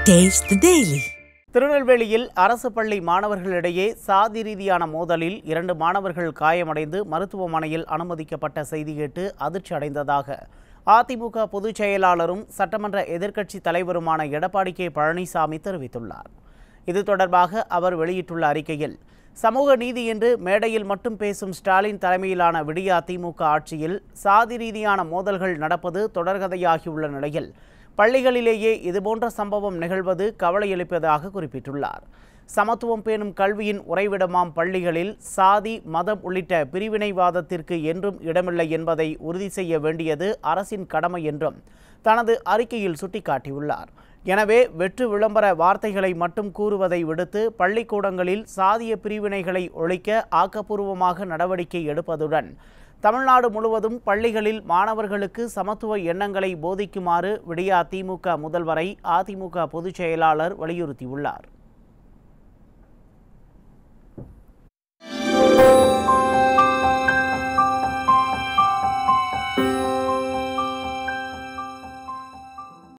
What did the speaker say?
Taste the Daily. திருநெல்வேலியில் அரசு பள்ளி மாணவர்களிடையே சாதி ரீதியான மோதலில் இரண்டு மாணவர்கள் காயமடைந்து மருத்துவமனையில் அனுமதிக்கப்பட்ட செய்தி கேட்டு அதிர்ச்சி அடைந்ததாக அதிமுக பொதுச் செயலாளரும் சட்டமன்ற எதிர்க்கட்சி தலைவருமான எடப்பாடி கே பழனிசாமி தெரிவித்துள்ளார் இது தொடர்பாக அவர் வெளியிட்டுள்ள அறிக்கையில் சமூக நீதி என்று மேடையில் மட்டும் பேசும் ஸ்டாலின் தலைமையிலான விடிய அதிமுக ஆட்சியில் சாதி ரீதியான மோதல்கள் நடப்பது தொடர்கதையாகியுள்ள நிலையில் பள்ளிகளிலேயே இதுபோன்ற சம்பவம் நிகழ்வது கவலையளிப்பதாக குறிப்பிட்டுள்ளார் சமத்துவம் பேணும் கல்வியின் உறைவிடமாம் பள்ளிகளில் சாதி மதம் உள்ளிட்ட பிரிவினைவாதத்திற்கு என்றும் இடமில்லை என்பதை உறுதி செய்ய வேண்டியது அரசின் கடமை என்றும் தனது அறிக்கையில் சுட்டிக்காட்டியுள்ளார் எனவே வெற்று விளம்பர வார்த்தைகளை மட்டும் கூறுவதை விடுத்து பள்ளிக்கூடங்களில் சாதிய பிரிவினைகளை ஒழிக்க ஆக்கப்பூர்வமாக நடவடிக்கை எடுப்பதுடன் தமிழ்நாடு முழுவதும் பள்ளிகளில் மாணவர்களுக்கு சமத்துவ எண்ணங்களை போதிக்குமாறு விடியா திமுக முதல்வரை அதிமுக பொதுச் செயலாளர் வலியுறுத்தியுள்ளார்